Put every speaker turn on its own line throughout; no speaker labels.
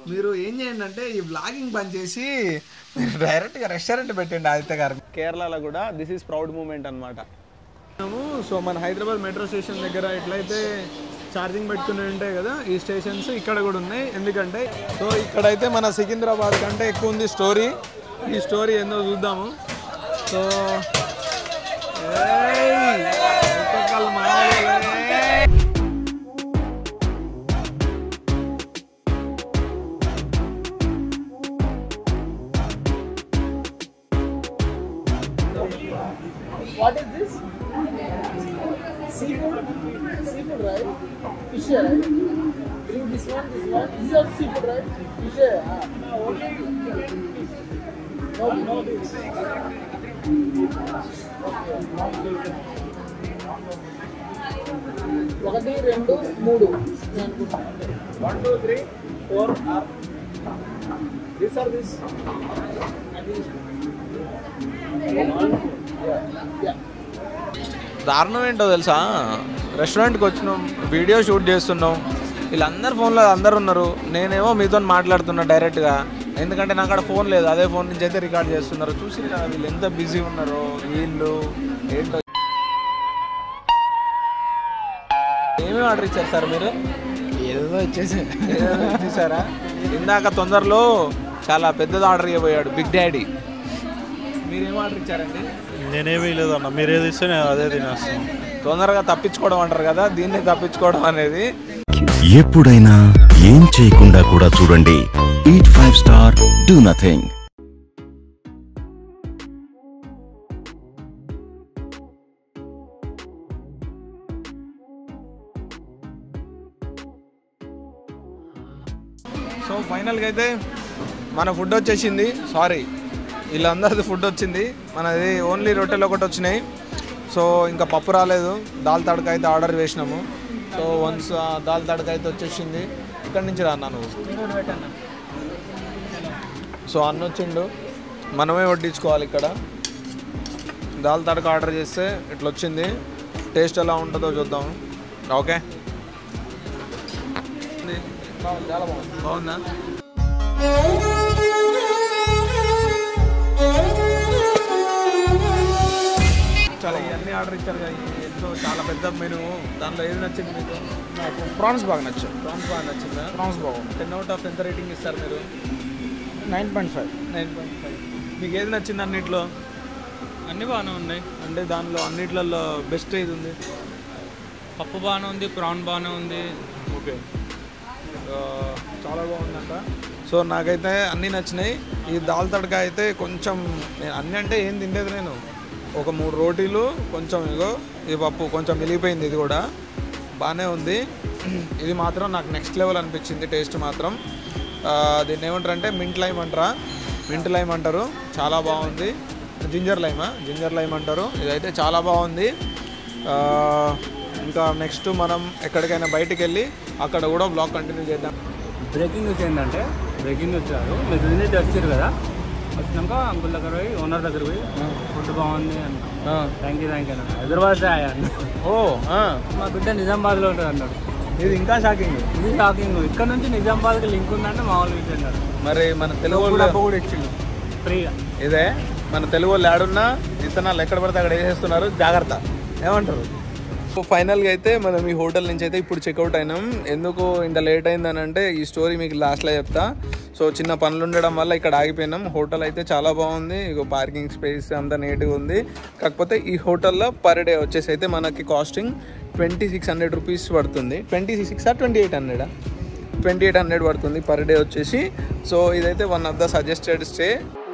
మీరు ఏం చేయండి అంటే ఈ బ్లాగింగ్ బంద్ చేసి మీరు డైరెక్ట్గా రెస్టారెంట్ పెట్టండి ఆదిత్య గారు కేరళలో కూడా దిస్ ఈస్ ప్రౌడ్ మూమెంట్ అనమాట సో మన హైదరాబాద్ మెట్రో స్టేషన్ దగ్గర ఎట్లయితే ఛార్జింగ్ పెట్టుకుని ఉంటాయి కదా ఈ స్టేషన్స్ ఇక్కడ కూడా ఉన్నాయి ఎందుకంటే సో ఇక్కడైతే మన సికింద్రాబాద్ కంటే ఎక్కువ ఉంది స్టోరీ ఈ స్టోరీ ఏందో చూద్దాము సో ఏయ్, ఒక్కొక్కళ్ళు మామూలుగా
What is this? Seafood? Seafood, right? Fish, right? Bring this one, this one. This is also seafood, right? Fish, ah. No, no, this. ఒకటి రెండు మూడు నేను అనుకుంటున్నాను one two three four or this or this
దారుణం ఏంటో తెలుసా రెస్టారెంట్కి వచ్చినాం వీడియో షూట్ చేస్తున్నాం వీళ్ళందరు ఫోన్లో అందరు ఉన్నారు నేనేమో మీతో మాట్లాడుతున్నా డైరెక్ట్గా ఎందుకంటే నాకు అక్కడ ఫోన్ లేదు అదే ఫోన్ నుంచి అయితే రికార్డ్ చేస్తున్నారు చూసి కదా వీళ్ళు ఎంత బిజీ ఉన్నారో వీళ్ళు ఏంటో ఏమేమి ఆర్డర్ ఇచ్చారు సార్ మీరు
ఏదో వచ్చేసి
ఏదైనా ఇచ్చేసారా ఇందాక తొందరలో చాలా పెద్దది ఆర్డర్ ఇవ్వబోయాడు బిగ్ డాడీ మీరేం ఆర్డర్ ఇచ్చారండి
నేనేమీ లేదన్న మీరు ఏది ఇస్తే నేను అదే తినేస్తాను
తొందరగా తప్పించుకోవడం అంటారు కదా దీన్ని తప్పించుకోవడం అనేది
ఎప్పుడైనా ఏం చేయకుండా కూడా చూడండి eat five star do nothing
so ఫైనల్గా అయితే మన ఫుడ్ వచ్చేసింది సారీ వీళ్ళందరిది ఫుడ్ వచ్చింది మనది ఓన్లీ రొట్టెలు ఒకటి వచ్చినాయి సో ఇంకా పప్పు రాలేదు దాల్ తడక అయితే ఆర్డర్ వేసినాము సో వన్స్ దాల్ తడక అయితే వచ్చేసింది ఇక్కడి నుంచి రా అన్నా నువ్వు సో అన్న వచ్చిండు మనమే వడ్డించుకోవాలి ఇక్కడ దాల్ తడక ఆర్డర్ చేస్తే ఇట్లా వచ్చింది టేస్ట్ ఎలా ఉంటుందో చూద్దాం ఓకే చాలా బాగుంది బాగుందా చాలా ఇవన్నీ ఆర్డర్ ఇచ్చారు కదా ఈ ఎంతో చాలా పెద్ద మెను దాంట్లో ఏది నచ్చింది మీకు
నాకు ప్రాన్స్ బాగా నచ్చాయి
ప్రాన్స్ బాగా నచ్చిందా
ప్రాన్స్ బాగుంది
టెన్ అవుట్ ఆఫ్ ఎంత రేటింగ్ ఇస్తారు మీరు
nine point five
nine point five మీకు ఏది నచ్చింది అన్నిట్లో
అన్నీ బాగానే ఉన్నాయి
అంటే దానిలో అన్నిట్లలో బెస్ట్ ఏది ఉంది
పప్పు బాగానే ఉంది ప్రాన్ బాగానే ఉంది
ఓకే చాలా బాగుందంట సో నాకైతే అన్నీ నచ్చినాయి ఈ దాల్ తడక అయితే కొంచెం నేను అన్నీ అంటే ఏం తినలేదు నేను ఒక మూడు రోటీలు కొంచెం ఇగో ఈ పప్పు కొంచెం మిలిగిపోయింది ఇది కూడా బాగానే ఉంది ఇది మాత్రం నాకు నెక్స్ట్ లెవెల్ అనిపించింది టేస్ట్ మాత్రం ఆ, దీన్ని ఏమంటారు అంటే మింట్ లైమ్ అంటారా మింట్ లైమ్ అంటారు చాలా బాగుంది జింజర్ లైమా జింజర్ లైమ్ అంటారు ఇదైతే చాలా బాగుంది ఆ, ఇంకా నెక్స్ట్ మనం ఎక్కడికైనా బయటికి వెళ్ళి అక్కడ కూడా బ్లాగ్ కంటిన్యూ చేద్దాం
బ్రేకింగ్ న్యూస్ ఏంటంటే బ్రేకింగ్ న్యూస్ కాదు మీరు యూనిట్ వచ్చారు కదా వచ్చినాక అంకుల్ దగ్గర పోయి ఓనర్ దగ్గర పోయి ఫుడ్ బాగుంది అన్న థ్యాంక్ యూ థ్యాంక్ యూ అన్న హైదరాబాద్ రాయా అన్న
ఓ ఆ,
మా బిడ్డ నిజామాబాద్లో ఉంటుంది అన్నాడు
ఇది ఇంకా షాకింగ్
ఇది షాకింగ్ ఇక్కడ నుంచి నిజామాబాద్కి లింక్ ఉందంటే మామూలు విషయం అన్నాడు
మరి మన తెలుగు
కూడా
వాళ్ళు
కూడా ఇచ్చిండు ఫ్రీగా
ఇదే మన తెలుగు వాళ్ళు ఆడున్నా విత్తనాలు ఎక్కడ పడితే అక్కడ వేసేస్తున్నారు జాగ్రత్త ఏమంటారు సో ఫైనల్గా అయితే మనం ఈ హోటల్ నుంచి అయితే ఇప్పుడు చెక్అవుట్ అయినాం ఎందుకు ఇంత లేట్ అయిందని అంటే ఈ స్టోరీ మీకు లాస్ట్లో చెప్తా సో చిన్న పనులు ఉండడం వల్ల ఇక్కడ ఆగిపోయినాం హోటల్ అయితే చాలా బాగుంది ఇక పార్కింగ్ స్పేస్ అంతా నీట్గా ఉంది కాకపోతే ఈ హోటల్లో పర్ డే వచ్చేసి అయితే మనకి costing twenty six hundred rupees పడుతుంది twenty six or twenty eight హండ్రెడా ట్వంటీ ఎయిట్ హండ్రెడ్ పడుతుంది పర్ డే వచ్చేసి సో ఇదైతే one of the suggested stay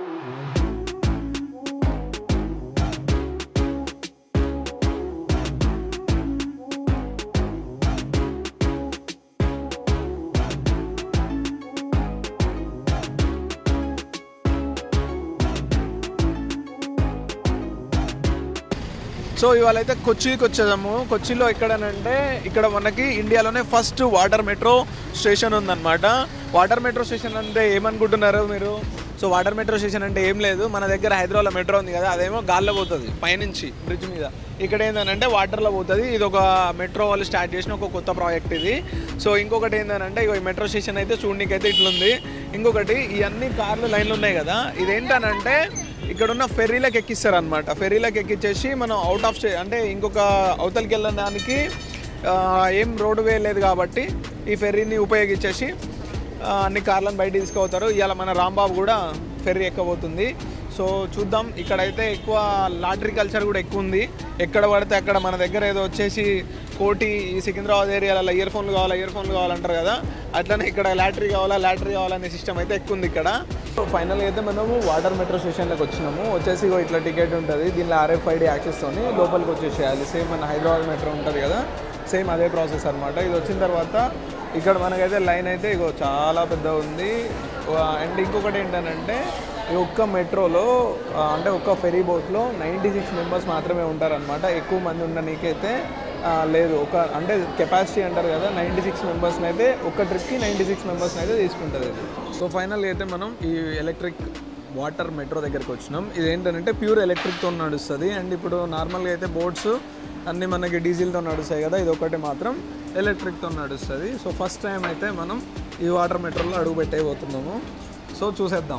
so ఇవాళ అయితే కొచ్చికి వచ్చేదాము కొచ్చిలో ఎక్కడనంటే ఇక్కడ మనకి ఇండియాలోనే ఫస్ట్ వాటర్ మెట్రో స్టేషన్ ఉందన్నమాట వాటర్ మెట్రో స్టేషన్ అంటే ఏమనుకుంటున్నారు మీరు సో వాటర్ మెట్రో స్టేషన్ అంటే ఏం లేదు మన దగ్గర హైదరాబాద్లో మెట్రో ఉంది కదా అదేమో గాల్లో పోతుంది పైనుంచి బ్రిడ్జ్ మీద ఇక్కడ ఏంటంటే వాటర్లో పోతుంది ఇది ఒక మెట్రో వాళ్ళు స్టార్ట్ చేసిన ఒక కొత్త ప్రాజెక్ట్ ఇది సో ఇంకొకటి ఏంటంటే ఇగో ఈ మెట్రో స్టేషన్ అయితే చూడడానికి అయితే ఇట్లుంది ఇంకొకటి ఈ అన్ని కార్లు లైన్లు ఉన్నాయి కదా ఇదేంటనంటే ఇక్కడ ఉన్న ఫెర్రీలకు ఎక్కిస్తారు అనమాట ఫెర్రీలకు ఎక్కించేసి మనం అవుట్ ఆఫ్ స్టే అంటే ఇంకొక అవతలకి వెళ్ళడానికి ఆ, ఏం రోడ్డు వే లేదు కాబట్టి ఈ ఫెర్రీని ఉపయోగించేసి ఆ, అన్ని కార్లను బయట తీసుకుపోతారు ఇవాళ మన రాంబాబు కూడా ఫెర్రీ ఎక్కబోతుంది సో చూద్దాం ఇక్కడైతే ఎక్కువ లాటరీ కల్చర్ కూడా ఎక్కువ ఉంది ఎక్కడ పడితే అక్కడ మన దగ్గర ఏదో వచ్చేసి కోటి ఈ సికింద్రాబాద్ ఏరియాలో ఇయర్ ఫోన్లు కావాలా ఇయర్ ఫోన్లు కావాలంటారు కదా అట్లనే ఇక్కడ లాటరీ కావాలా లాటరీ కావాలనే సిస్టమ్ అయితే ఎక్కువ ఉంది ఇక్కడ సో ఫైనల్గా అయితే మనము వాటర్ మెట్రో స్టేషన్లోకి వచ్చినాము వచ్చేసి ఇగో ఇట్లా టికెట్ ఉంటుంది దీనిలో ఆర్ఎఫ్ఐడి యాక్సెస్తోని లోపలికి వచ్చేసేయాలి సేమ్ మన హైదరాబాద్ మెట్రో ఉంటుంది కదా సేమ్ అదే ప్రాసెస్ అనమాట ఇది వచ్చిన తర్వాత ఇక్కడ మనకైతే లైన్ అయితే ఇగో చాలా పెద్ద ఉంది అండ్ ఇంకొకటి ఏంటంటే ఈ ఒక్క మెట్రోలో ఆ, అంటే ఒక్క ఫెరీ బోట్లో నైంటీ సిక్స్ మెంబర్స్ మాత్రమే ఉంటారనమాట ఎక్కువ మంది ఉండనీకైతే ఆ, లేదు ఒక అంటే కెపాసిటీ అంటారు కదా నైంటీ సిక్స్ మెంబర్స్ని అయితే ఒక ట్రిప్కి నైంటీ సిక్స్ మెంబర్స్ని అయితే తీసుకుంటుంది ఇది సో ఫైనల్ అయితే మనం ఈ ఎలక్ట్రిక్ వాటర్ మెట్రో దగ్గరికి వచ్చినాం ఇది ఏంటంటే ప్యూర్ ఎలక్ట్రిక్తో నడుస్తుంది అండ్ ఇప్పుడు నార్మల్గా అయితే బోట్స్ అన్నీ మనకి డీజిల్తో నడుస్తాయి కదా ఇది ఒకటి మాత్రం ఎలక్ట్రిక్తో నడుస్తుంది సో ఫస్ట్ టైం అయితే మనం ఈ వాటర్ మెట్రోలో అడుగు పెట్టేయబోతున్నాము సో చూసేద్దాం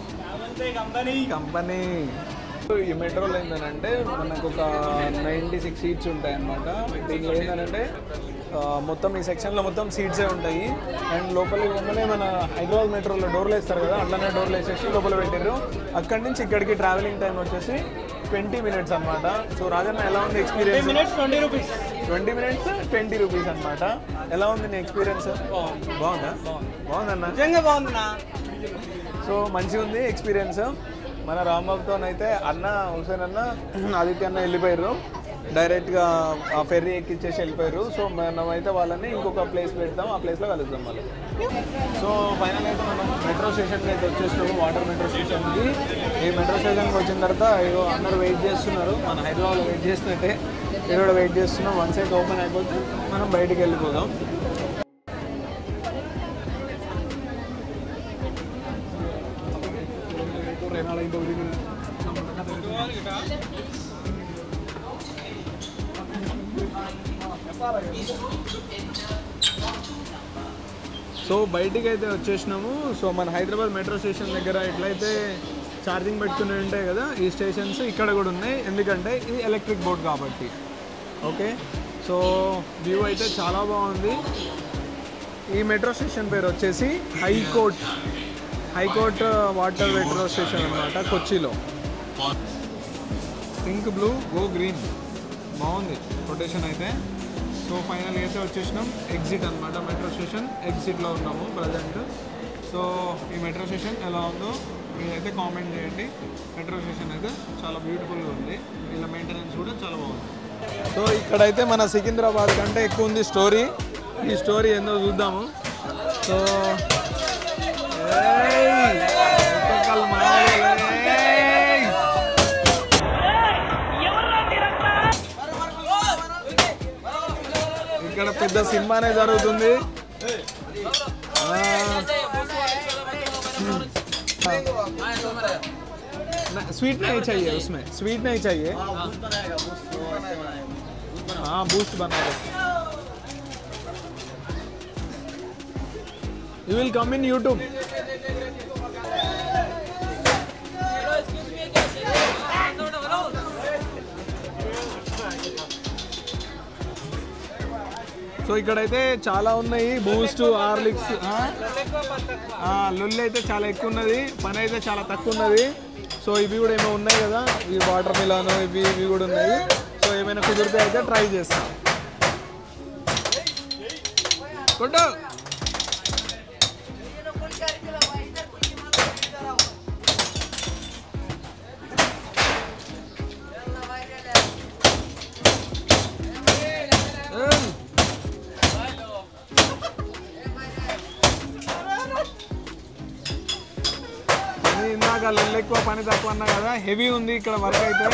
కంపెనీ ఈ మెట్రోలో ఏంటంటే మనకు ఒక నైంటీ సిక్స్ సీట్స్ ఉంటాయి అన్నమాట దీనిలో ఏంటంటే ఆ, మొత్తం ఈ సెక్షన్లో మొత్తం సీట్సే ఉంటాయి అండ్ లోపలికి వెంటనే మన హైదరాబాద్ మెట్రోలో డోర్లు వేస్తారు కదా అట్లనే డోర్లు వేసేసి లోపల పెట్టారు అక్కడి నుంచి ఇక్కడికి ట్రావెలింగ్ టైం వచ్చేసి ట్వంటీ మినిట్స్ అనమాట సో రాజన్న ఎలా ఉంది experience
twenty rupees
twenty minutes twenty rupees అనమాట ఎలా ఉంది నీ ఎక్స్పీరియన్స్ బాగుందా బాగుందన్న
నిజంగా బాగుందినా
సో మంచిగా ఉంది ఎక్స్పీరియన్స్ మన రాంబాబుతో అయితే అన్న హుసేన్ అన్న ఆదిత్య అన్న వెళ్ళిపోయారు డైరెక్ట్గా ఆ ఫెర్రీ ఎక్కిచ్చేసి వెళ్ళిపోయారు సో మనం అయితే వాళ్ళని ఇంకొక ప్లేస్ పెడతాం ఆ ప్లేస్లో కలుద్దాం మళ్ళీ సో ఫైనల్ అయితే మనం మెట్రో స్టేషన్కి అయితే వచ్చేసినాము వాటర్ మెట్రో స్టేషన్కి ఈ మెట్రో స్టేషన్కి వచ్చిన తర్వాత ఇగో అందరూ వెయిట్ చేస్తున్నారు మన హైదరాబాద్లో వెయిట్ చేస్తున్నట్టే ఇక్కడ కూడా వెయిట్ చేస్తున్నాం వన్ సైడ్ ఓపెన్ అయిపోతే మనం బయటికి వెళ్ళిపోదాం సో బయటికి అయితే వచ్చేసినాము సో మన హైదరాబాద్ మెట్రో స్టేషన్ దగ్గర ఎట్లయితే ఛార్జింగ్ పెట్టుకుని ఉంటాయి కదా ఈ స్టేషన్స్ ఇక్కడ కూడా ఉన్నాయి ఎందుకంటే ఇది ఎలక్ట్రిక్ బోర్డ్ కాబట్టి ఓకే సో వ్యూ అయితే చాలా బాగుంది ఈ మెట్రో స్టేషన్ పేరు వచ్చేసి high court high court water metro station అనమాట కొచ్చిలో పింక్ బ్లూ గో గ్రీన్ బాగుంది కొటేషన్ అయితే సో ఫైనల్ అయితే వచ్చేసినాం ఎగ్జిట్ అనమాట మెట్రో స్టేషన్ ఎగ్జిట్లో ఉన్నాము ప్రజెంట్ సో ఈ మెట్రో స్టేషన్ ఎలా ఉందో మీరైతే కామెంట్ చేయండి మెట్రో స్టేషన్ అయితే చాలా బ్యూటిఫుల్గా ఉంది వీళ్ళ మెయింటెనెన్స్ కూడా చాలా బాగుంది సో ఇక్కడైతే మన సికింద్రాబాద్ కంటే ఎక్కువ ఉంది స్టోరీ ఈ స్టోరీ ఏందో చూద్దాము సో ఏయ్! ఒక్కొక్కళ్ళు మామూలుగా, ఏయ్! ఇక్కడ పెద్ద సినిమానే జరుగుతుంది ఆ, ना- स्वीट नहीं चाहिए उसमें स्वीट नहीं चाहिए हाँ बूस्ट बना दो you will come in YouTube so ఇక్కడైతే చాలా ఉన్నాయి బూస్ట్ హార్లిక్స్ లొల్లి అయితే చాలా ఎక్కువ ఉన్నది పని అయితే చాలా తక్కువ ఉన్నది సో ఇవి కూడా ఏమో ఉన్నాయి కదా ఈ వాటర్ మిలాన్ ఇవి ఇవి కూడా ఉన్నాయి సో ఏమైనా కుదిరితే అయితే ట్రై చేస్తాం కొట్టు ఏయ్. పని ఇందాక లొల్లి ఎక్కువ పని తక్కువ అన్నా కదా హెవీ ఉంది ఇక్కడ వర్క్ అయితే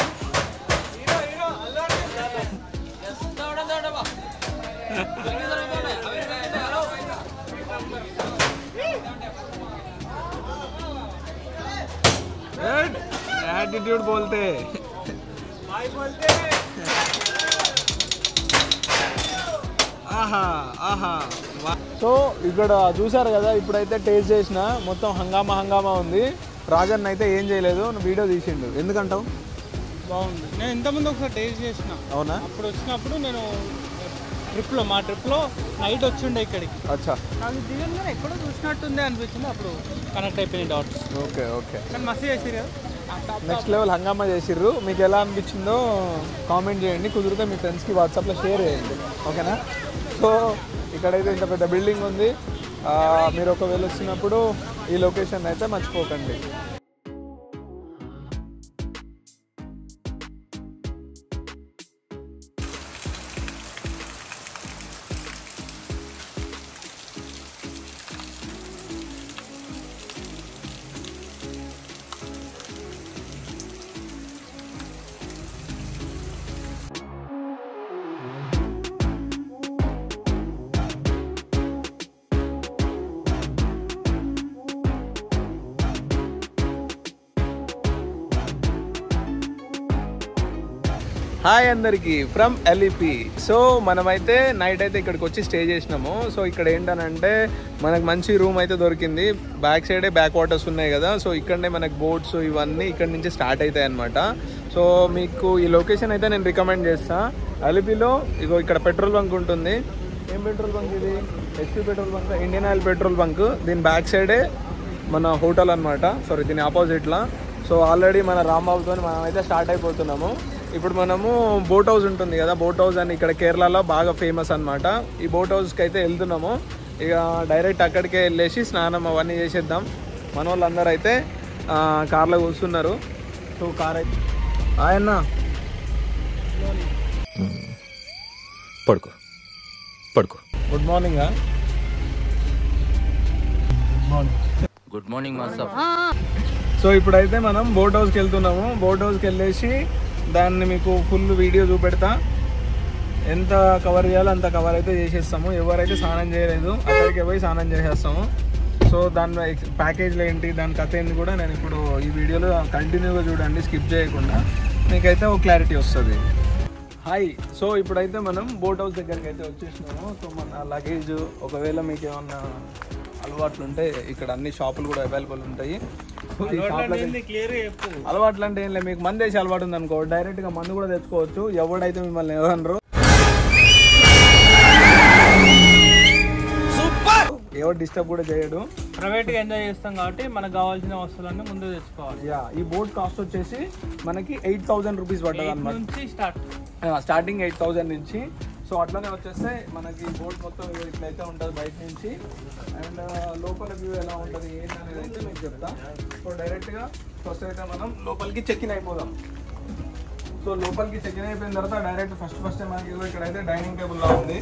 एटीट्यूड बोलते ఆహా ఆహా సో ఇక్కడ చూసారు కదా ఇప్పుడైతే టేస్ట్ చేసిన మొత్తం హంగామా హంగామా ఉంది రాజన్ అయితే ఏం చేయలేదు వీడియో తీసిండు ఎందుకంటావు
బాగుంది నేను ఇంతకుముందు ఒకసారి టేస్ట్ చేసిన
అవునా
అప్పుడు వచ్చినప్పుడు నేను ట్రిప్లో మా ట్రిప్లో నైట్ వచ్చిండే ఇక్కడికి
అచ్చా
నాకు దిగంగానే ఎక్కడో చూసినట్టుంది అనిపించింది అప్పుడు కనెక్ట్ అయిపోయినాయి డాట్స్
ఓకే ఓకే
కానీ మస్తు చేసిరు కదా ఆ top
నెక్స్ట్ లెవెల్ హంగామా చేసిర్రు మీకు ఎలా అనిపించిందో కామెంట్ చేయండి కుదిరితే మీ ఫ్రెండ్స్కి వాట్సాప్లో షేర్ చేయండి ఓకేనా సో ఇక్కడైతే ఇంత పెద్ద బిల్డింగ్ ఉంది ఆ, మీరు ఒకవేళ వచ్చినప్పుడు ఈ లొకేషన్ అయితే మర్చిపోకండి హాయ్ అందరికి ఫ్రమ్ ఎల్ఈపి సో మనమైతే నైట్ అయితే ఇక్కడికి వచ్చి స్టే చేసినాము సో ఇక్కడ ఏంటనంటే మనకు మంచి రూమ్ అయితే దొరికింది బ్యాక్ సైడే బ్యాక్ వాటర్స్ ఉన్నాయి కదా సో ఇక్కడనే మనకు బోట్స్ ఇవన్నీ ఇక్కడ నుంచి స్టార్ట్ అవుతాయి అనమాట సో మీకు ఈ లొకేషన్ అయితే నేను రికమెండ్ చేస్తా ఎల్ఈపిలో ఇగో ఇక్కడ పెట్రోల్ బంక్ ఉంటుంది ఏం పెట్రోల్ బంక్ ఇది HP petrol bunk Indian oil petrol bunk దీని బ్యాక్ సైడే మన హోటల్ అనమాట సారీ దీని ఆపోజిట్లో సో ఆల్రెడీ మన రాంబాబుతో మనం అయితే స్టార్ట్ అయిపోతున్నాము ఇప్పుడు మనము బోట్ హౌస్ ఉంటుంది కదా బోట్ హౌస్ అని ఇక్కడ కేరళలో బాగా ఫేమస్ అన్నమాట ఈ బోట్ హౌస్కి అయితే వెళ్తున్నాము ఇక డైరెక్ట్ అక్కడికే వెళ్ళేసి స్నానం అవన్నీ చేసేద్దాం మన వాళ్ళందరూ అయితే ఆ, కార్లో కూర్చున్నారు సో కార్ అయితే ఆయన
పడుకో పడుకో
good morning
good morning master
so ఇప్పుడైతే మనం బోట్ హౌస్కి వెళ్తున్నాము బోట్ హౌస్కి వెళ్ళేసి దాన్ని మీకు ఫుల్ వీడియో చూపెడతా ఎంత కవర్ చేయాలో అంత కవర్ అయితే చేసేస్తాము ఎవరైతే స్నానం చేయలేదు అక్కడికి పోయి స్నానం చేసేస్తాము సో దాని ప్యాకేజ్లో ఏంటి దాని కథ ఏంటి కూడా నేను ఇప్పుడు ఈ వీడియోలో కంటిన్యూగా చూడండి స్కిప్ చేయకుండా మీకైతే ఒక క్లారిటీ వస్తుంది హాయ్ సో ఇప్పుడైతే మనం బోట్ హౌస్ దగ్గరికి అయితే వచ్చేసినాము సో మన లగేజ్ ఒకవేళ మీకు ఏమన్నా అలవాట్లు ఉంటే ఇక్కడ అన్ని షాపులు కూడా అవైలబుల్ ఉంటాయి సో ఈ షాప్లకి
క్లియర్ చెప్పు
అలవాట్లు అంటే ఏం లేదు మీకు మంది వేసి అలవాటు ఉంది అనుకో డైరెక్ట్ గా మందు కూడా తెచ్చుకోవచ్చు ఎవడైతే మిమ్మల్ని ఎవరన్నారు ఎవరు డిస్టర్బ్ కూడా చేయడు
ప్రైవేట్గా ఎంజాయ్ చేస్తాం కాబట్టి మనకు కావాల్సిన వస్తువులన్నీ ముందే తెచ్చుకోవాలి
యా ఈ బోట్ కాస్ట్ వచ్చేసి మనకి ఎయిట్ థౌసండ్ రూపీస్ పడ్డది అనమాట
నుంచి స్టార్ట్
స్టార్టింగ్ ఎయిట్ థౌసండ్ నుంచి సో అట్లనే వచ్చేస్తే మనకి బోట్ మొత్తం ఇగో ఇట్లయితే ఉంటుంది బయట నుంచి అండ్ లోపల వ్యూ ఎలా ఉంటుంది ఏంటి అనేది అయితే మీకు చెప్తా సో డైరెక్ట్గా ఫస్ట్ అయితే మనం లోపలికి చెక్ ఇన్ అయిపోదాం సో లోపలికి చెక్ ఇన్ అయిపోయిన తర్వాత డైరెక్ట్ ఫస్ట్ ఫస్ట్ మనకి ఇగో ఇక్కడైతే డైనింగ్ టేబుల్ లా ఉంది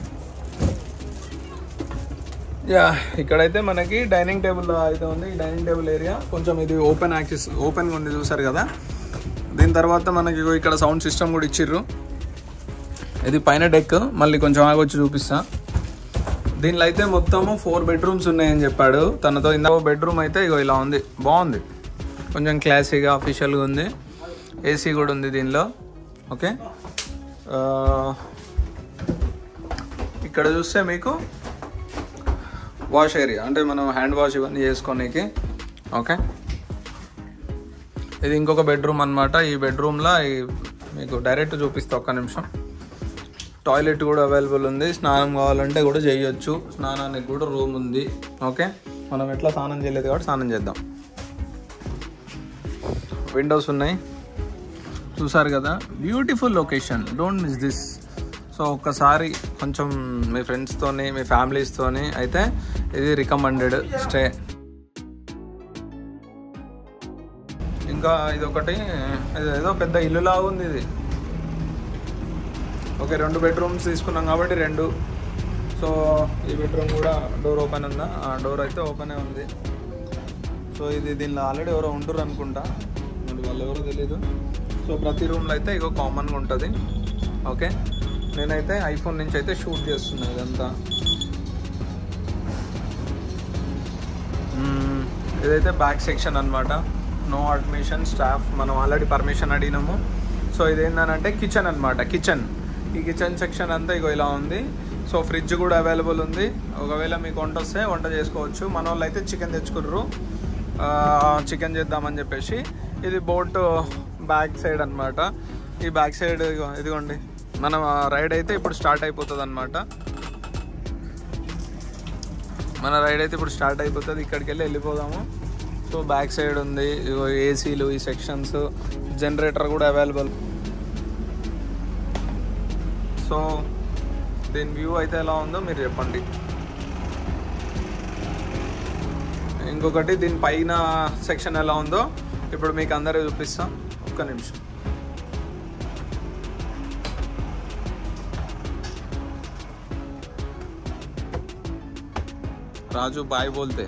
యా ఇక్కడైతే మనకి డైనింగ్ టేబుల్ అయితే ఉంది ఈ డైనింగ్ టేబుల్ ఏరియా కొంచెం ఇది ఓపెన్ యాక్సెస్ ఓపెన్గా ఉంది చూసారు కదా దీని తర్వాత మనకి ఇగో ఇక్కడ సౌండ్ సిస్టమ్ కూడా ఇచ్చిర్రు ఇది పైన డెక్ మళ్ళీ కొంచెం ఆగొచ్చి చూపిస్తా దీనిలో అయితే మొత్తము ఫోర్ బెడ్రూమ్స్ ఉన్నాయని చెప్పాడు తనతో ఇందాక బెడ్రూమ్ అయితే ఇగో ఇలా ఉంది బాగుంది కొంచెం క్లాసీగా అఫీషియల్గా ఉంది ఏసీ కూడా ఉంది దీనిలో ఓకే ఆ, ఇక్కడ చూస్తే మీకు వాష్ ఏరియా అంటే మనం హ్యాండ్ వాష్ ఇవన్నీ చేసుకోనీకి ఓకే ఇది ఇంకొక బెడ్రూమ్ అన్నమాట ఈ బెడ్రూమ్లో మీకు డైరెక్ట్ చూపిస్తా ఒక్క నిమిషం టాయిలెట్ కూడా అవైలబుల్ ఉంది స్నానం కావాలంటే కూడా చేయొచ్చు స్నానానికి కూడా రూమ్ ఉంది ఓకే మనం ఎట్లా స్నానం చేయలేదు కాబట్టి స్నానం చేద్దాం విండోస్ ఉన్నాయి చూసారు కదా beautiful location don't miss this so ఒక్కసారి కొంచెం మీ ఫ్రెండ్స్తోని మీ ఫ్యామిలీస్తోని అయితే ఇది రికమెండెడ్ స్టే ఇంకా ఇది ఒకటి ఇది ఏదో పెద్ద ఇల్లు లాగా ఉంది ఇది ఓకే రెండు బెడ్రూమ్స్ తీసుకున్నాం కాబట్టి రెండు సో ఈ బెడ్రూమ్ కూడా డోర్ ఓపెన్ ఉందా ఆ డోర్ అయితే ఓపెనే ఉంది సో ఇది దీనిలో ఆల్రెడీ ఎవరో ఉంటారు అనుకుంటా మరి వాళ్ళు ఎవరో తెలీదు సో ప్రతి రూమ్లో అయితే ఇగో కామన్గా ఉంటుంది ఓకే నేనైతే ఐఫోన్ నుంచి అయితే షూట్ చేస్తున్నా ఇదంతా మ్మ్. ఇదైతే బ్యాక్ సెక్షన్ అన్నమాట నో అడ్మిషన్ స్టాఫ్ మనం ఆల్రెడీ పర్మిషన్ అడిగినాము సో ఇదేంటంటే కిచెన్ అనమాట కిచెన్ ఈ కిచెన్ సెక్షన్ అంతా ఇగో ఇలా ఉంది సో ఫ్రిడ్జ్ కూడా అవైలబుల్ ఉంది ఒకవేళ మీకు వంట వస్తే వంట చేసుకోవచ్చు మన వాళ్ళు అయితే చికెన్ తెచ్చుకుర్రు చికెన్ చేద్దామని చెప్పేసి ఇది బోట్ బ్యాక్ సైడ్ అన్నమాట ఈ బ్యాక్ సైడ్ ఇగో ఇదిగోండి మనం రైడ్ అయితే ఇప్పుడు స్టార్ట్ అయిపోతుంది అనమాట మన రైడ్ అయితే ఇప్పుడు స్టార్ట్ అయిపోతుంది ఇక్కడికి వెళ్ళి వెళ్ళిపోదాము సో బ్యాక్ సైడ్ ఉంది ఇగో ఏసీలు ఈ సెక్షన్స్ జనరేటర్ కూడా అవైలబుల్ సో దీని వ్యూ అయితే ఎలా ఉందో మీరు చెప్పండి ఇంకొకటి దీని పైన సెక్షన్ ఎలా ఉందో ఇప్పుడు మీకు అందరూ చూపిస్తాం ఒక్క నిమిషం రాజు బాయ్ బోల్తే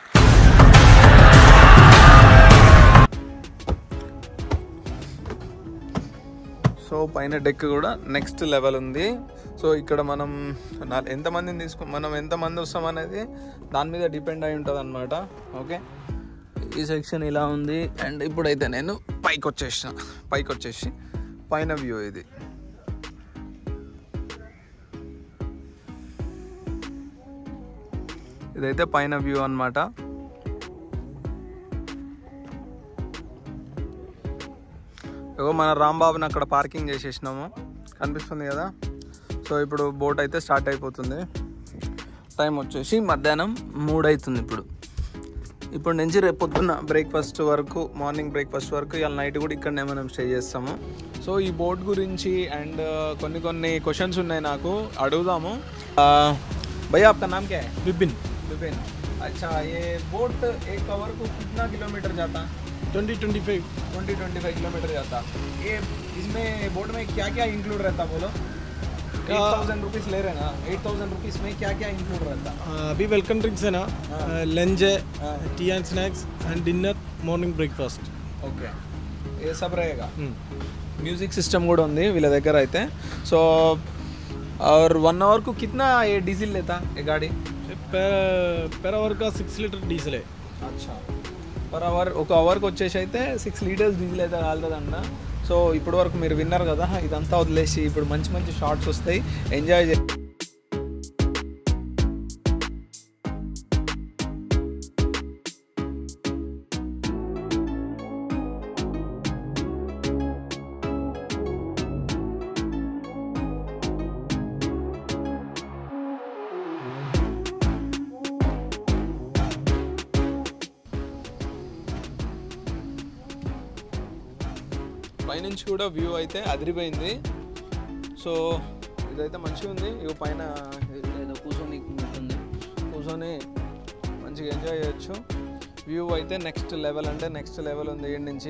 సో పైన డెక్ కూడా నెక్స్ట్ లెవెల్ ఉంది సో ఇక్కడ మనం నా- ఎంతమందిని తీసుకు మనం ఎంతమంది వస్తాం అనేది దాని మీద డిపెండ్ అయి ఉంటుంది అనమాట ఓకే ఈ సెక్షన్ ఇలా ఉంది అండ్ ఇప్పుడైతే నేను పైకి వచ్చేసిన పైకి వచ్చేసి పైన వ్యూ ఇది ఇదైతే పైన వ్యూ అన్నమాట ఇగో మన రాంబాబుని అక్కడ పార్కింగ్ చేసేసినాము కనిపిస్తుంది కదా సో ఇప్పుడు బోట్ అయితే స్టార్ట్ అయిపోతుంది టైం వచ్చేసి మధ్యాహ్నం మూడు అవుతుంది ఇప్పుడు ఇప్పుడు నుంచి రేపు పొద్దున్న బ్రేక్ఫాస్ట్ వరకు మార్నింగ్ బ్రేక్ఫాస్ట్ వరకు ఇవాళ నైట్ కూడా ఇక్కడనే మనం స్టే చేస్తాము సో ఈ బోట్ గురించి అండ్ కొన్ని కొన్ని క్వశ్చన్స్ ఉన్నాయి నాకు అడుగుదాము భయ్యా आपका नाम क्या है
विपिन
विपिन अच्छा ये बोट एक कवर को कितना किलोमीटर जाता
twenty twenty five
twenty twenty five kilometre जाता ये इसमें बोट में क्या क्या इंक्लूड रहता बोलो एट थाउजेंड रुपीज़ ले रहे हैं ना एट थाउजेंड रुपीज़ में क्या क्या इंक्लूड रहता
अभी वेलकम ड्रिंक्स है ना लंच है tea and snacks and dinner morning breakfast
okay ఏ సబ్ रहेगा म्यूजिक सिस्टम కూడా ఉంది వీళ్ళ దగ్గర అయితే సో और वन आवर को कितना ये डीजल लेता ये गाड़ी
పెర్ అవర్ కా సిక్స్ లీటర్ డీజిల్
అచ్చా పర్ అవర్ ఒక అవర్కి వచ్చేసి అయితే సిక్స్ లీటర్స్ డీజిల్ అయితే కాలుతుందన్న సో ఇప్పటి వరకు మీరు విన్నారు కదా ఇదంతా వదిలేసి ఇప్పుడు మంచి మంచి షార్ట్స్ వస్తాయి ఎంజాయ్ చే పైనుంచి కూడా వ్యూ అయితే అదిరిపోయింది సో ఇదైతే మంచిగా ఉంది ఇక పైన ఏదో కూర్చొని ఉంటుంది కూర్చొని మంచిగా ఎంజాయ్ చేయొచ్చు వ్యూ అయితే నెక్స్ట్ లెవెల్ అంటే నెక్స్ట్ లెవెల్ ఉంది ఏడు నుంచి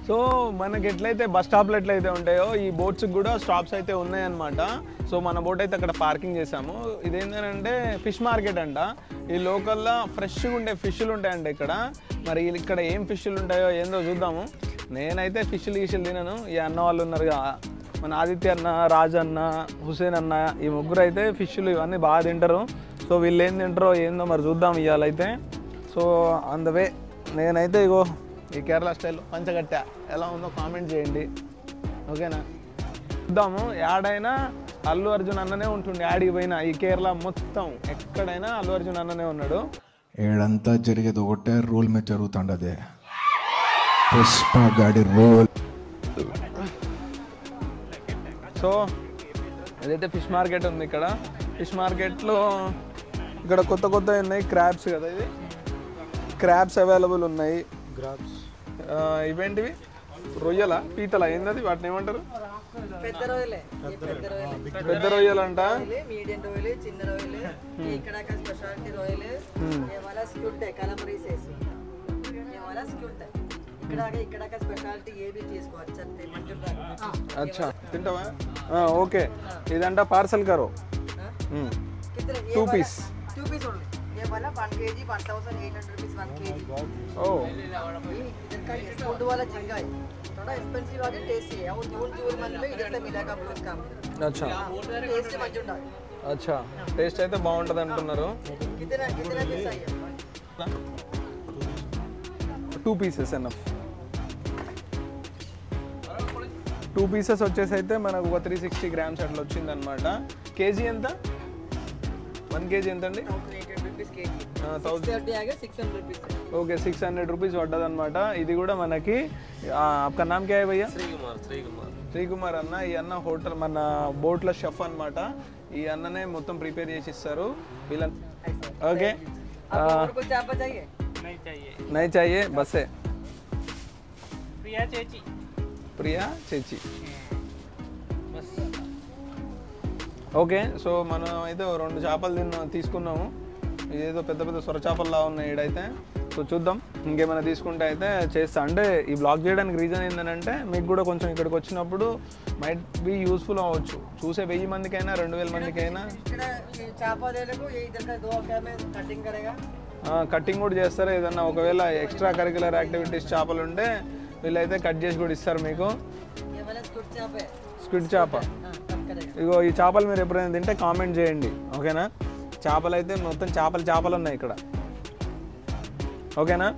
సో మనకి ఎట్లయితే బస్ స్టాప్లు ఎట్లయితే ఉంటాయో ఈ బోట్స్కి కూడా స్టాప్స్ అయితే ఉన్నాయన్నమాట సో మన బోట్ అయితే అక్కడ పార్కింగ్ చేసాము ఇదేంటంటే ఫిష్ మార్కెట్ అంట ఈ లోకల్లో ఫ్రెష్గా ఉండే ఫిష్లు ఉంటాయంట ఇక్కడ మరి ఇక్కడ ఏం ఫిష్లు ఉంటాయో ఏందో చూద్దాము నేనైతే ఫిష్లు గీషులు తినను ఈ అన్న వాళ్ళు ఉన్నారు కదా, మన ఆదిత్య అన్న రాజ్ అన్న హుసేన్ అన్న ఈ ముగ్గురు అయితే ఫిష్లు ఇవన్నీ బాగా తింటారు సో వీళ్ళు ఏం తింటారో ఏందో మరి చూద్దాం ఇవాళైతే సో ఆన్ ద వే నేనైతే ఇగో ఈ కేరళ స్టైల్ పంచగట్ట ఎలా ఉందో కామెంట్ చేయండి ఓకేనా చూద్దాము యాడైనా అల్లు అర్జున్ అన్ననే ఉంటుండే యాడికి పోయినా ఈ కేరళ మొత్తం ఎక్కడైనా అల్లు అర్జున్ అన్ననే ఉన్నాడు
ఏడంతా జరిగేది ఒకటే రూల్ మీద జరుగుతుండదే పుష్ప గాడి రోల్
సో ఏదైతే ఫిష్ మార్కెట్ ఉంది ఇక్కడ ఫిష్ మార్కెట్లో ఇక్కడ కొత్త కొత్త ఉన్నాయి క్రాబ్స్ కదా ఇది క్రాబ్స్ అవైలబుల్ ఉన్నాయి క్రాబ్స్ ఇవేంటివి రొయ్యల పీతల ఏంటది వాటిని ఏమంటారు
పెద్ద రొయ్యలే ఈ పెద్ద రొయ్యలే
పెద్ద రొయ్యలంట
రొయ్యలే మీడియం రొయ్యలే చిన్న రొయ్యలే ఇక్కడ స్పెషాలిటీ రొయ్యలే ఏమైనా స్క్యూట్ కలమరీసేసి ఏమైనా స్క్యూట్ ఇక్కడ ఇక్కడ స్పెషాలిటీ ఏబి తీసుకోవచ్చు అంతే మంచి
అచ్చా తింటావా ఆ, ఓకే ఇదంట పార్సల్ కరో మ్మ్.
Two
piece.
Two piece only ये वाला one K G one thousand eight hundred rupees one K G
ఓ
इधर का ये फूड वाला झींगा है थोड़ा एक्सपेंसिव आगे टेस्टी है और जून जून मंथ में इधर से मिलेगा आपको इसका
అచ్చా
टेस्ट मंच ఉండాలి
అచ్చా టేస్ట్ అయితే బాగుంటుంది అంటున్నారు
कितना कितना पीस आई है
two pieces enough two pieces వచ్చేసి అయితే మనకు ఒక త్రీ సిక్స్టీ గ్రామ్స్ అట్లా వచ్చిందనమాట కేజీ ఎంత వన్ కేజీ ఎంత అండి
एट हंड्रेड रुपीज के जी
థౌజండ్
थर्टी आ गया six hundred rupees
okay six hundred rupees పడ్డదనమాట ఇది కూడా మనకి ఆ, आपका नाम क्या है भैया శ్రీకుమార్ అన్న ఈ అన్న హోటల్ మన బోట్ల షెఫ్ అన్నమాట ఈ అన్ననే మొత్తం ప్రిపేర్ చేసి ఇస్తారు వీళ్ళ ఓకే
आपको और कुछ चापा चाहिए
नहीं चाहिए
నై చాయే బస్సే
प्रिया चेची
ప్రియా చేచి ఓకే సో మనం అయితే ఓ రెండు చేపలు తిన్నా తీసుకున్నాము ఇదేదో పెద్ద పెద్ద సొర చేపల్లా ఉన్నాయి ఈడైతే సో చూద్దాం ఇంకేమైనా తీసుకుంటే అయితే చేస్తా అంటే ఈ బ్లాగ్ చేయడానికి రీజన్ ఏంటంటే మీకు కూడా కొంచెం ఇక్కడికి వచ్చినప్పుడు మైట్ బి యూస్ఫుల్ అవ్వచ్చు చూసే వెయ్యి మందికైనా రెండు వేల మందికైనా
ఇక్కడ ఈ చేప దేలకు ये इधर का दो क्या में कटिंग करेगा
కటింగ్ కూడా చేస్తారు ఏదన్నా ఒకవేళ ఎక్స్ట్రా కరికులర్ యాక్టివిటీస్ చేపలు ఉంటే వీళ్ళైతే కట్ చేసి కూడా ఇస్తారు మీకు
ये वाला स्कुट चाप है
స్క్విడ్ చేప
हाँ कट करेगा
ఇగో ఈ చేపలు మీరు ఎప్పుడైనా తింటే కామెంట్ చేయండి ఓకేనా చేపలు అయితే మొత్తం చేపలు చేపలు ఉన్నాయి ఇక్కడ ఓకేనా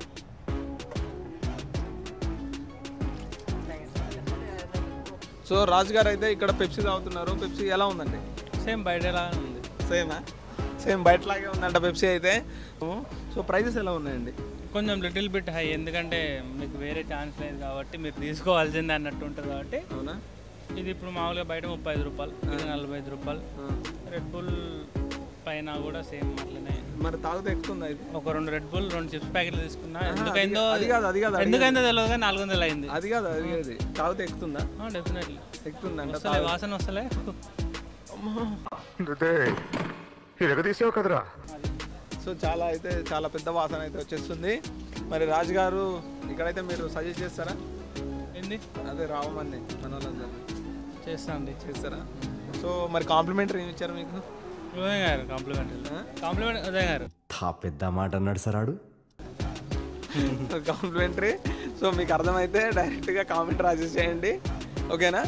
సో రాజు గారు అయితే ఇక్కడ పెప్సీ తాగుతున్నారు పెప్సీ ఎలా ఉందండి
సేమ్ బయటలా ఉంది
సేమా సేమ్ బయటలాగే ఉందంట పెప్సీ అయితే సో ప్రైజెస్ ఎలా ఉన్నాయండి
కొంచెం లిటిల్ బిట్ హై ఎందుకంటే మీకు వేరే ఛాన్స్ లేదు కాబట్టి మీరు తీసుకోవాల్సిందే అన్నట్టు ఉంటుంది కాబట్టి
అవునా
ఇది ఇప్పుడు మామూలుగా బయట ముప్పై ఐదు రూపాయలు ఇది నలభై ఐదు రూపాయలు రెడ్ బుల్ పైన కూడా సేమ్ అట్లనే
మరి తాగితే ఎక్కుతుందా ఇది
ఒక రెండు రెడ్ బుల్ రెండు చిప్స్ ప్యాకెట్లు తీసుకున్నా ఎందుకైందో
అది కాదు, అది కాదు, అది
ఎందుకైందో తెలియదు కానీ నాలుగు వందలు అయింది
అది కాదు అది కాదు తాగితే ఎక్కుతుందా
డెఫినెట్లీ
ఎక్కుతుందంట
వస్తలే వాసన వస్తలే
సో చాలా అయితే చాలా పెద్ద వాసన అయితే వచ్చేస్తుంది మరి రాజు గారు ఇక్కడైతే మీరు సజెస్ట్ చేస్తారా
ఏంది
అదే రావమని మన వాళ్ళందరూ
చేస్తా అండి
చేస్తారా సో మరి కాంప్లిమెంటరీ ఏమి ఇచ్చారు మీకు
ఉదయం గారు కాంప్లిమెంట్ కాంప్లిమెంట్ ఉదయం గారు
పెద్ద మాట అన్నాడు సరాడు
కాంప్లిమెంటరీ సో మీకు అర్థమైతే డైరెక్ట్గా కామెంట్ రాసేసేయండి ఓకేనా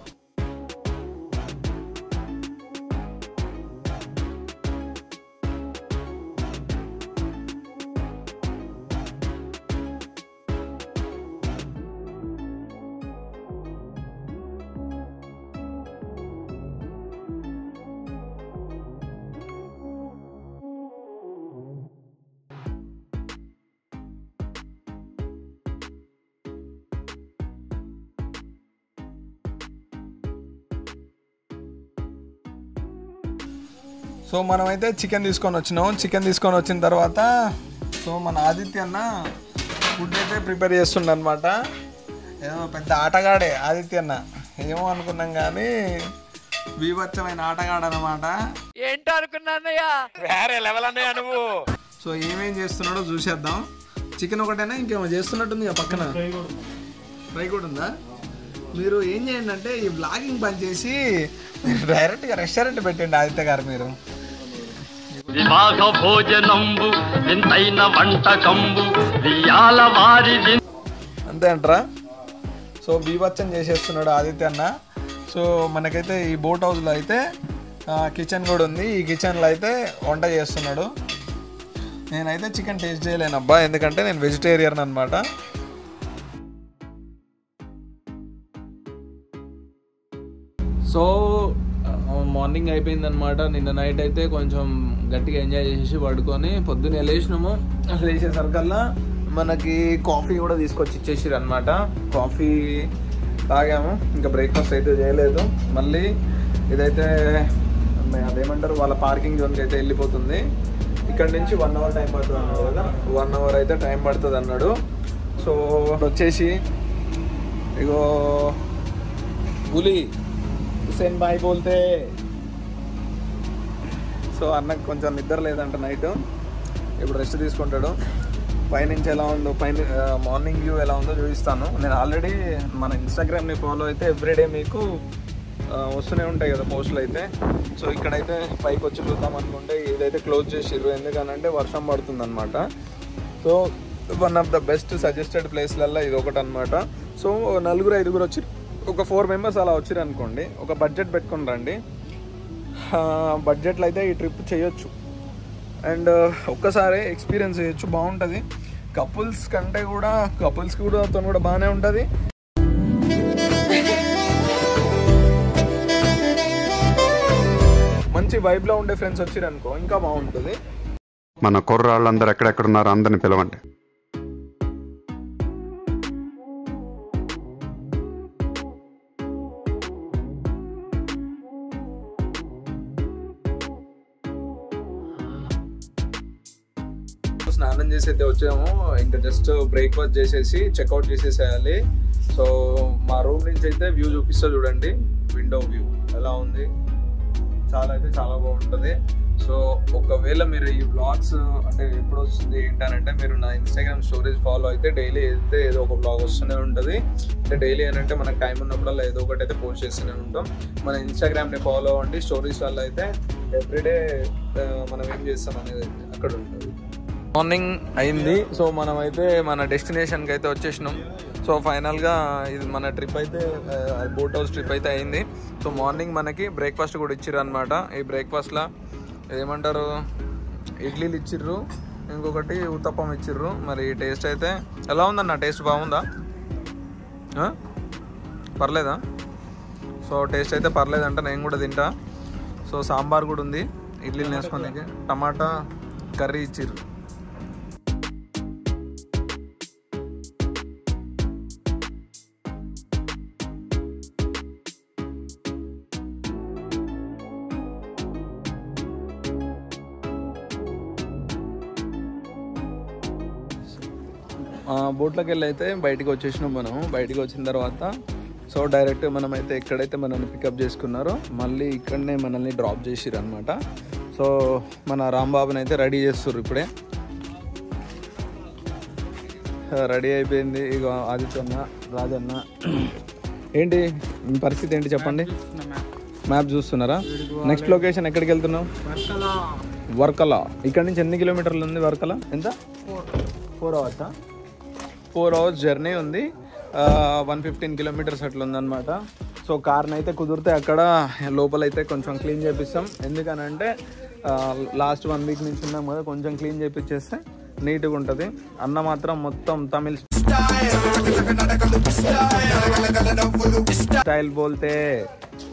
సో మనమైతే చికెన్ తీసుకొని వచ్చినాం చికెన్ తీసుకొని వచ్చిన తర్వాత సో మన ఆదిత్య అన్న ఫుడ్ అయితే ప్రిపేర్ చేస్తుండ అనమాట ఏమో పెద్ద ఆటగాడే ఆదిత్య అన్న ఏమో అనుకున్నాం కానీ బీభత్సమైన ఆటగాడు అనమాట ఏంటో అనుకున్నానయ్యా వేరే లెవెల్ అన్నయ్య నువ్వు సో ఏమేం చేస్తున్నాడో చూసేద్దాం చికెన్ ఒకటేనా ఇంకేమో చేస్తున్నట్టుంది ఇక పక్కన ఫ్రై కూడా ఉందా మీరు ఏం చేయండి అంటే ఈ బ్లాగింగ్ బంద్ చేసి డైరెక్ట్గా రెస్టారెంట్ పెట్టండి ఆదిత్య గారు మీరు
వివాహ భోజనంబు వింతైన వంటకంబు వియాల వారి
అంతే అంటారా సో బీభత్సం చేసేస్తున్నాడు ఆదిత్య అన్న సో మనకైతే ఈ బోట్ హౌస్లో అయితే కిచెన్ కూడా ఉంది ఈ కిచెన్లో అయితే వంట చేస్తున్నాడు నేనైతే చికెన్ టేస్ట్ చేయలేను అబ్బా ఎందుకంటే నేను వెజిటేరియన్ అనమాట సో మార్నింగ్ అయిపోయింది అనమాట నిన్న నైట్ అయితే కొంచెం గట్టిగా ఎంజాయ్ చేసి పడుకొని పొద్దున్నే లేచినాము లేచేసరికల్లా మనకి కాఫీ కూడా తీసుకొచ్చి ఇచ్చేసారు అనమాట కాఫీ తాగాము ఇంకా బ్రేక్ఫాస్ట్ అయితే చేయలేదు మళ్ళీ ఇదైతే అదేమంటారు వాళ్ళ పార్కింగ్ జోన్కి అయితే వెళ్ళిపోతుంది ఇక్కడ నుంచి వన్ అవర్ టైం పడుతుంది అన్నాడు కదా వన్ అవర్ అయితే టైం పడుతుంది అన్నాడు సో వచ్చేసి ఇగో పులి హుసేన్ బాయ్ బోల్తే సో అన్నకు కొంచెం నిద్ర లేదంట నైట్ ఇప్పుడు రెస్ట్ తీసుకుంటాడు పైనుంచి ఎలా ఉందో పైన మార్నింగ్ వ్యూ ఎలా ఉందో చూపిస్తాను నేను ఆల్రెడీ మన ఇన్స్టాగ్రామ్ని ఫాలో అయితే ఎవ్రీడే మీకు ఆ, వస్తూనే ఉంటాయి కదా పోస్టులు అయితే సో ఇక్కడైతే పైకి వచ్చి చూద్దాం అనుకుంటే ఇదైతే క్లోజ్ చేసిర్రు ఎందుకనంటే వర్షం పడుతుంది అనమాట so one of the best suggested ప్లేస్లల్లో ఇది ఒకటి అనమాట సో నలుగురు ఐదుగురు వచ్చి ఒక ఫోర్ మెంబర్స్ అలా వచ్చిరు అనుకోండి ఒక బడ్జెట్ పెట్టుకుని రండి బడ్జెట్లో అయితే ఈ ట్రిప్ చేయొచ్చు అండ్ ఒక్కసారి ఎక్స్పీరియన్స్ చేయొచ్చు బాగుంటుంది కపుల్స్ కంటే కూడా కపుల్స్కి కూడా తను కూడా బాగానే ఉంటుంది మంచి వైబ్లో ఉండే ఫ్రెండ్స్ వచ్చిరు అనుకో ఇంకా బాగుంటుంది
మన కుర్రాళ్ళందరూ ఎక్కడెక్కడున్నారో అందరిని పిలవండి
స్నానం చేసి అయితే వచ్చాము ఇంకా జస్ట్ బ్రేక్ఫాస్ట్ చేసేసి చెక్అవుట్ చేసేసేయాలి సో మా రూమ్ నుంచి అయితే వ్యూ చూపిస్తా చూడండి విండో వ్యూ ఎలా ఉంది చాలా అయితే చాలా బాగుంటుంది సో ఒకవేళ మీరు ఈ బ్లాగ్స్ అంటే ఎప్పుడు వస్తుంది ఏంటనంటే మీరు నా ఇన్స్టాగ్రామ్ స్టోరీస్ ఫాలో అయితే డైలీ అయితే ఏదో ఒక బ్లాగ్ వస్తూనే ఉంటుంది అంటే డైలీ ఏంటంటే మనకు టైం ఉన్నప్పుడల్లా ఏదో ఒకటి అయితే పోస్ట్ చేస్తూనే ఉంటాం మన ఇన్స్టాగ్రామ్ని ఫాలో అవ్వండి స్టోరీస్ వల్ల అయితే ఎవ్రీడే మనం ఏం చేస్తాం అనేది అక్కడ ఉంటుంది మార్నింగ్ అయింది సో మనం అయితే మన డెస్టినేషన్కి అయితే వచ్చేసినాం సో ఫైనల్గా ఇది మన ట్రిప్ అయితే బోట్ హౌస్ ట్రిప్ అయితే అయింది సో మార్నింగ్ మనకి బ్రేక్ఫాస్ట్ కూడా ఇచ్చిర్రు అనమాట ఈ బ్రేక్ఫాస్ట్లో ఏమంటారు ఇడ్లీలు ఇచ్చిర్రు ఇంకొకటి ఉత్తప్పం ఇచ్చిర్రు మరి టేస్ట్ అయితే ఎలా ఉందన్న టేస్ట్ బాగుందా ఆ? పర్లేదా సో టేస్ట్ అయితే పర్లేదంట నేను కూడా తింటా సో సాంబార్ కూడా ఉంది ఇడ్లీలు వేసుకోనికి టమాటా కర్రీ ఇచ్చిర్రు బోట్లోకి వెళ్ళి అయితే బయటికి వచ్చేసినాం మనం బయటికి వచ్చిన తర్వాత సో డైరెక్ట్ మనం అయితే ఎక్కడైతే మనల్ని పికప్ చేసుకున్నారో మళ్ళీ ఇక్కడనే మనల్ని డ్రాప్ చేసిర్రు అనమాట సో మన రాంబాబుని అయితే రెడీ చేస్తుర్రు ఇప్పుడే రెడీ అయిపోయింది ఇక ఆదిత్యన్న రాజన్న ఏంటి మీ పరిస్థితి ఏంటి చెప్పండి మ్యాప్ చూస్తున్నారా నెక్స్ట్ లొకేషన్ ఎక్కడికి వెళ్తున్నావు వర్కలా ఇక్కడ నుంచి ఎన్ని కిలోమీటర్లు ఉంది వర్కలా ఎంత ఫోర్ అవర్సా ఫోర్ అవర్స్ జర్నీ ఉంది వన్ ఫిఫ్టీన్ కిలోమీటర్స్ అట్లా ఉందన్నమాట సో కార్ని అయితే కుదిరితే అక్కడ లోపలైతే కొంచెం క్లీన్ చేపిస్తాం ఎందుకనంటే లాస్ట్ వన్ వీక్ నుంచి ఉన్నాం కదా కొంచెం క్లీన్ చేపించేస్తే నీట్గా ఉంటుంది అన్న మాత్రం మొత్తం తమిళ్ స్టైల్ బోల్తే